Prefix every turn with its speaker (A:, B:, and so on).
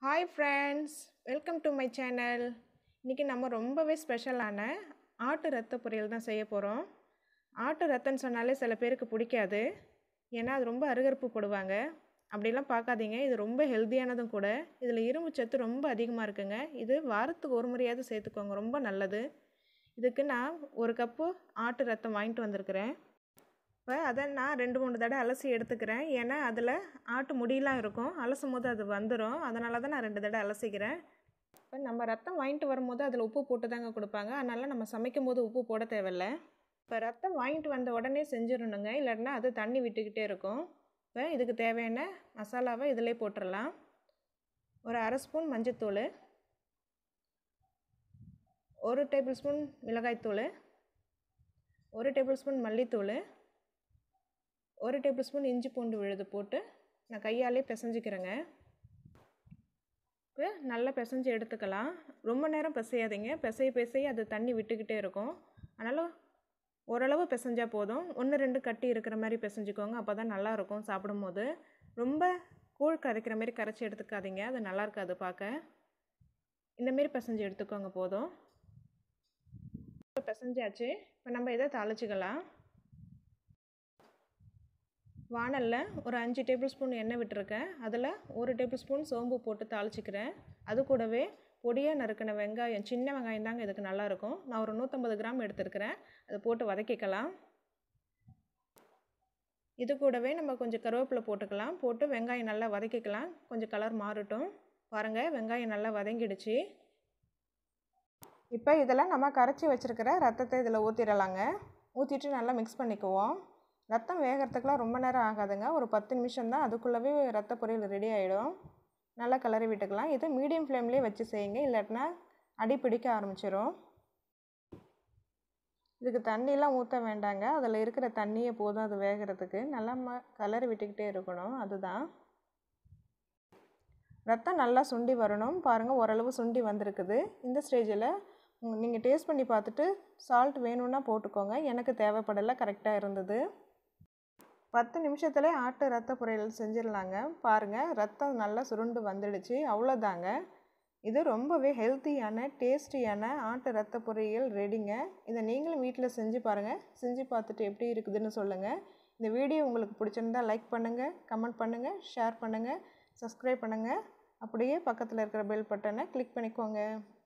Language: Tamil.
A: hi friends welcome to my channel இன்றைக்கி நம்ம ரொம்பவே ஸ்பெஷலான ஆட்டு ரத்த பொரியல் தான் செய்ய போகிறோம் ஆட்டு ரத்தம்னு சொன்னாலே சில பேருக்கு பிடிக்காது ஏன்னா அது ரொம்ப அருகருப்பு போடுவாங்க அப்படிலாம் பார்க்காதீங்க இது ரொம்ப ஹெல்த்தியானதும் கூட இதில் இரும்பு சத்து ரொம்ப அதிகமாக இருக்குங்க இது வாரத்துக்கு ஒரு முறையாவது சேர்த்துக்கோங்க ரொம்ப நல்லது இதுக்கு நான் ஒரு கப்பு ஆட்டு ரத்தம் வாங்கிட்டு வந்திருக்கிறேன் இப்போ அதை நான் ரெண்டு மூணு தடவை அலசி எடுத்துக்கிறேன் ஏன்னா அதில் ஆட்டு முடியெலாம் இருக்கும் அலசும் போது அது வந்துடும் அதனால தான் நான் ரெண்டு தடவை அலசிக்கிறேன் இப்போ நம்ம ரத்தம் வாங்கிட்டு வரும்போது அதில் உப்பு போட்டு தாங்க கொடுப்பாங்க அதனால் நம்ம சமைக்கும் போது உப்பு போட தேவையில்ல இப்போ ரத்தம் வாங்கிட்டு வந்த உடனே செஞ்சிடணுங்க இல்லைன்னா அது தண்ணி விட்டுக்கிட்டே இருக்கும் இப்போ இதுக்கு தேவையான மசாலாவை இதிலே போட்டுடலாம் ஒரு அரை ஸ்பூன் மஞ்சத்தூள் ஒரு டேபிள் ஸ்பூன் மிளகாய்த்தூள் ஒரு டேபிள் ஸ்பூன் மல்லித்தூள் ஒரு டேபிள் ஸ்பூன் இஞ்சி பூண்டு விழுது போட்டு நான் கையாலே பிசைஞ்சிக்கிறேங்க இப்போ நல்லா பிசைஞ்சு எடுத்துக்கலாம் ரொம்ப நேரம் பிசையாதீங்க பிசைய பிசைய அது தண்ணி விட்டுக்கிட்டே இருக்கும் அதனால் ஓரளவு பிசைஞ்சால் போதும் ஒன்று ரெண்டு கட்டி இருக்கிற மாதிரி பிசைஞ்சிக்கோங்க அப்போ தான் நல்லாயிருக்கும் சாப்பிடும்போது ரொம்ப கூழ் கரைக்கிற மாதிரி கரைச்சி எடுத்துக்காதீங்க அது நல்லா இருக்காது பார்க்க இந்தமாரி பிசைஞ்சு எடுத்துக்கோங்க போதும் இப்போ பிசைஞ்சாச்சு இப்போ நம்ம இதை தாளிச்சிக்கலாம் வானலில் ஒரு அஞ்சு டேபிள் ஸ்பூன் எண்ணெய் விட்டுருக்கேன் அதில் ஒரு டேபிள் ஸ்பூன் சோம்பு போட்டு தாளிச்சிக்கிறேன் அது கூடவே பொடியாக நறுக்கின வெங்காயம் சின்ன வெங்காயம் தாங்க இதுக்கு நல்லாயிருக்கும் நான் ஒரு நூற்றம்பது கிராம் எடுத்துருக்கிறேன் அதை போட்டு வதக்கிக்கலாம் இது கூடவே நம்ம கொஞ்சம் கருவேப்பிலை போட்டுக்கலாம் போட்டு வெங்காயம் நல்லா வதக்கிக்கலாம் கொஞ்சம் கலர் மாறட்டும் பாருங்கள் வெங்காயம் நல்லா வதங்கிடுச்சு இப்போ இதில் நம்ம கரைச்சி வச்சுருக்கிற ரத்தத்தை இதில் ஊற்றிடலாங்க ஊற்றிட்டு நல்லா மிக்ஸ் பண்ணிக்குவோம் ரத்தம் வேகிறதுக்கெலாம் ரொம்ப நேரம் ஆகாதுங்க ஒரு பத்து நிமிஷம் தான் அதுக்குள்ளவே ரத்த பொரியல் ரெடி ஆகிடும் நல்லா கிளறி விட்டுக்கலாம் இது மீடியம் ஃப்ளேம்லேயே வச்சு செய்யுங்க இல்லாட்டினா அடி பிடிக்க ஆரம்பிச்சிடும் இதுக்கு தண்ணிலாம் ஊற்ற வேண்டாங்க அதில் இருக்கிற தண்ணியே போதும் அது வேகிறதுக்கு நல்லா ம கிளறி விட்டுக்கிட்டே இருக்கணும் அதுதான் ரத்தம் நல்லா சுண்டி வரணும் பாருங்கள் ஓரளவு சுண்டி வந்திருக்குது இந்த ஸ்டேஜில் நீங்கள் டேஸ்ட் பண்ணி பார்த்துட்டு சால்ட் வேணும்னா போட்டுக்கோங்க எனக்கு தேவைப்படலை கரெக்டாக இருந்தது பத்து நிமிஷத்துல ஆட்டு ரத்த பொரியல் செஞ்சிடலாங்க பாருங்கள் ரத்தம் நல்லா சுருண்டு வந்துடுச்சு அவ்வளோதாங்க இது ரொம்பவே ஹெல்த்தியான டேஸ்டியான ஆட்டு ரத்த பொரியல் ரெடிங்க இதை நீங்களும் வீட்டில் செஞ்சு பாருங்கள் செஞ்சு பார்த்துட்டு எப்படி இருக்குதுன்னு சொல்லுங்கள் இந்த வீடியோ உங்களுக்கு பிடிச்சிருந்தா லைக் பண்ணுங்கள் கமெண்ட் பண்ணுங்கள் ஷேர் பண்ணுங்கள் சப்ஸ்கிரைப் பண்ணுங்கள் அப்படியே பக்கத்தில் இருக்கிற பெல் பட்டனை கிளிக் பண்ணிக்கோங்க